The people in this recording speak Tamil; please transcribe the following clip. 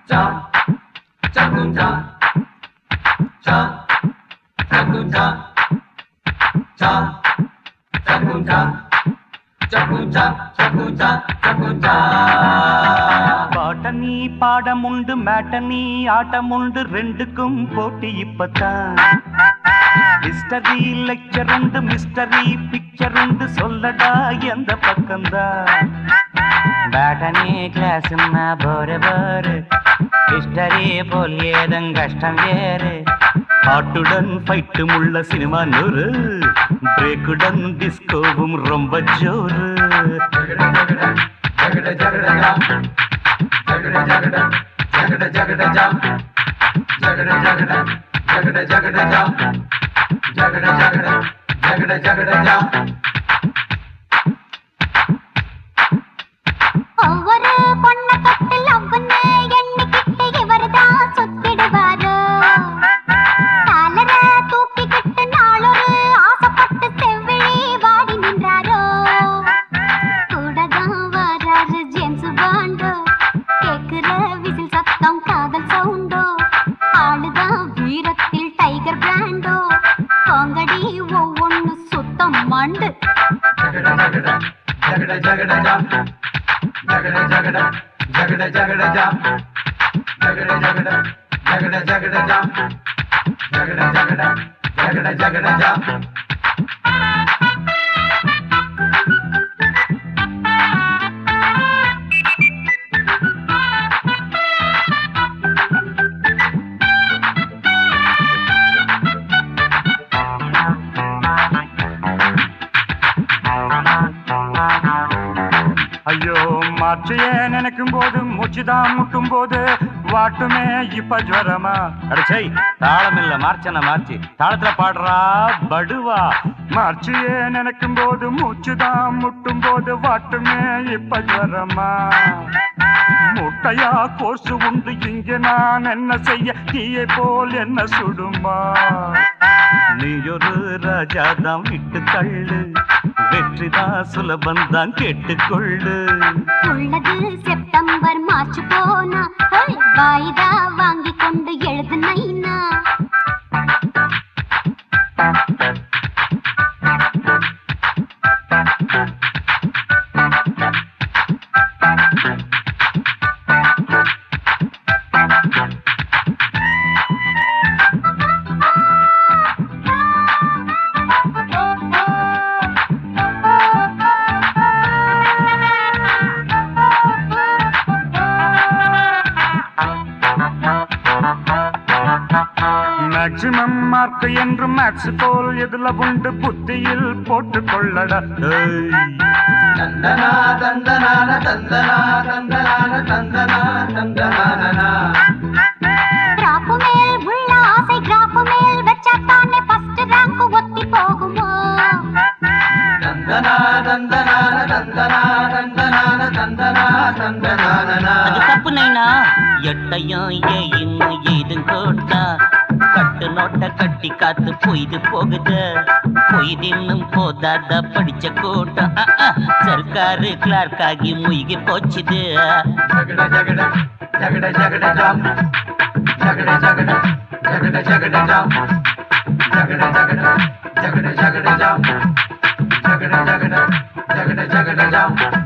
jump, jungle jump, jump, jungle jump, jump, jungle jump, jungle jump, jungle jump, jungle jump. Botany பாடம் உண்டு மேட்டனி ஆட்டம் உண்டு ரெண்டுக்கும் போட்டி இப்பத்தான் ஹிஸ்டரி லெக்சர் உண்டு மிஸ்டரி பிக்சர் உண்டு சொல்லடா எந்த பக்கம்தான் பேட்டனி கிளாஸ்னா போரு போரு ஹிஸ்டரி போல் ஏதும் கஷ்டம் வேறு பாட்டுடன் ஃபைட்டும் உள்ள சினிமா நூறு பிரேக்குடன் டிஸ்கோவும் ரொம்ப ஜோரு Jagada jagada, jagada jagada jump, jagada jagada, jagada jagada jump, jagada jagada, jagada jagada jump, jagada jagada, jagada jagada jump. ஒவ்வொரு பொண்ண தொட்டு லவ்னு எண்ணிக்கிட்டு இவர்தான் சுத்திடுவாரு காலர தூக்கிக்கிட்டு நாளொரு ஆசைப்பட்டு செவ்விழி வாடி நின்றாரோ கூடதான் வராரு ஜேம்ஸ் பாண்டோ கேக்குற விசில் சத்தம் காதல் சவுண்டோ ஆளுதான் வீரத்தில் டைகர் பிராண்டோ கோங்கடி ஒவ்வொன்னு சுத்தம் மண்டு Jagada jagada, jagada jagada jump, jagada jagada, jagada jagada jump, jagada jagada, jagada jagada jump, jagada jagada, jagada jagada jump. ஐயோ மாற்றையே நினைக்கும் போது மூச்சுதான் முட்டும் போது வாட்டுமே இப்ப ஜுவரமா அடிச்சை தாளம் இல்ல மார்ச்சன மார்ச்சி தாளத்துல பாடுறா படுவா மார்ச்சியே நினைக்கும் போது மூச்சுதான் முட்டும் போது வாட்டுமே இப்ப ஜுவரமா முட்டையா கோர்ஸ் உண்டு இங்க நான் என்ன செய்ய தீயை போல் என்ன சுடுமா நீ ஒரு ராஜாதான் விட்டு தள்ளு வெற்றிதான் சுலபந்தான் கேட்டுக்கொள்ளு உள்ளது செப்டம்பர் மார்ச் போனா ஹேய், வாய்தா வாங்கி கொண்டு எழுது நைனா மேக்சிமம் மார்க் என்று மேக்ஸ் போல் எதுல உண்டு புத்தியில் போட்டுக் கொள்ளடா ஏய். தந்தனா தந்தனான தந்தனா தந்தனான தந்தனா தந்தனானனா கிராஃப் மேல் உள்ள ஆசை கிராஃப் மேல் வச்சா தானே ஃபர்ஸ்ட் ரேங்க் ஒத்தி போகுமோ தந்தனா தந்தனான தந்தனா தந்தனான தந்தனா தந்தனானனா அது தப்பு நைனா எட்டையும் ஏயும் ஏதும் கோட்டா கட்டு நோட்ட கட்டி காத்து பொய்து போகுது பொய்து இன்னும் போதாத படிச்ச கூட்டம் அஹ், அஹ். சர்க்காரு கிளார்க் ஆகி முழுகி போச்சுது ஜகட ஜகட ஜகட ஜகட ஜாம் ஜகட ஜகட ஜகட ஜகட ஜாம் ஜகட ஜகட ஜகட ஜகட ஜாம் ஜகட ஜகட ஜகட ஜகட ஜாம்